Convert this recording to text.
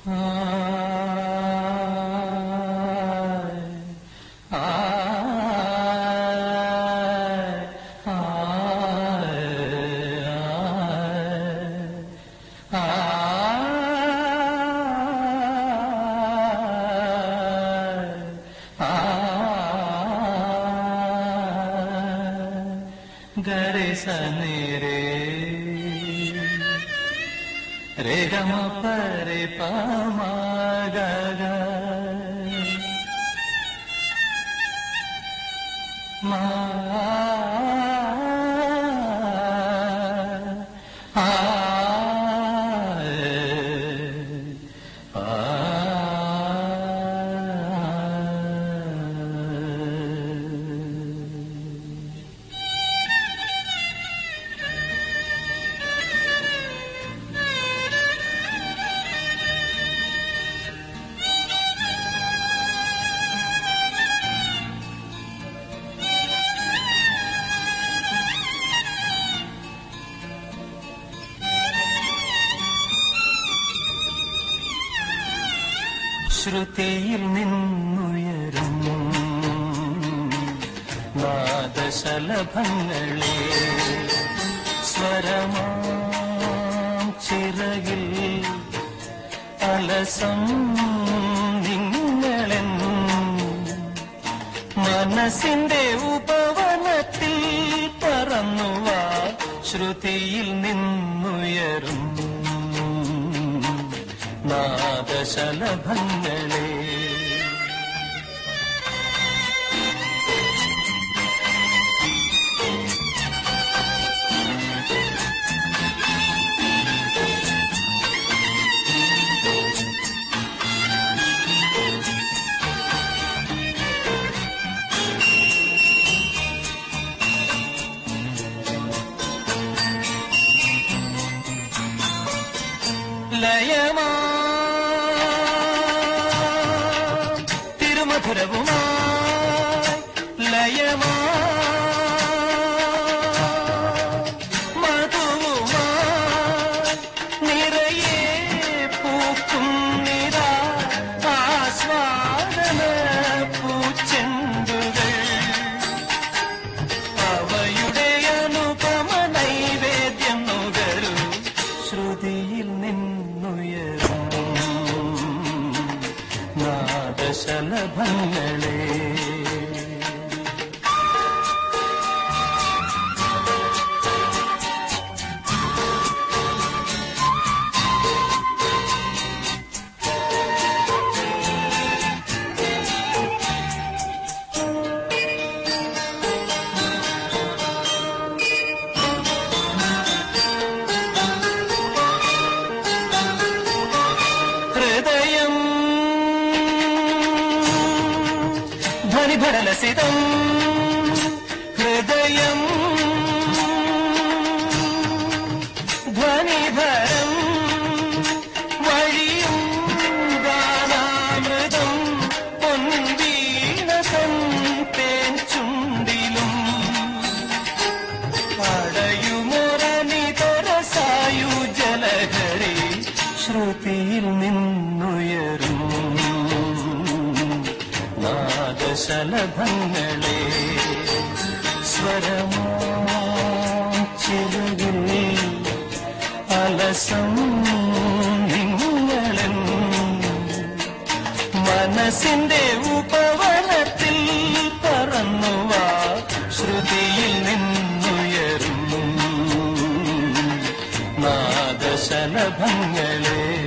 ഗരെ സനി രേ രേ ഗമ പരെ പമ ഗഗ മാ ആ ശ്രുതിയിൽ നിന്നുയരും നാദശലഭങ്ങളെ സ്വരമാം ചിറകിൽ അലസം നിങ്ങളെൻ മനസ്സിന്റെ ഉപവനത്തിൽ പറന്നുവാ ശ്രുതിയിൽ നിന്നുയരും നാദശലഭങ്ങളെ ലയമാ തിരുമധുരവുമായി ലയമാ മധുവുമായി നിറയെ പൂക്കും നിറ ആസ്വാദന പൂച്ചെണ്ടുകൾ അവയുടെ അനുപമ നൈവേദ്യം നുകരൂ ശ്രുതിയിൽ നിന്നുയരും നാദശലഭങ്ങളെ ഹൃദയം ധ്വനിഭരലസിതം ഹൃദയം ധ്വനിഭരം വഴിയും ഗാനാമൃതം പൊൻവീണതൻ തേൻ ചുണ്ടിലും അടയുമൊരനിതരസായു ജലഹരി ശ്രുതിയിൽ നിന്നുയരും നാദശലഭങ്ങളെ സ്വരമോ ചിറകിൽ അലസം നിങ്ങളൻ മനസ്സിന്റെ ഉപവനത്തിൽ പറന്നുവാ ശ്രുതിയിൽ നിന്നുയരും നാദശലഭങ്ങളെ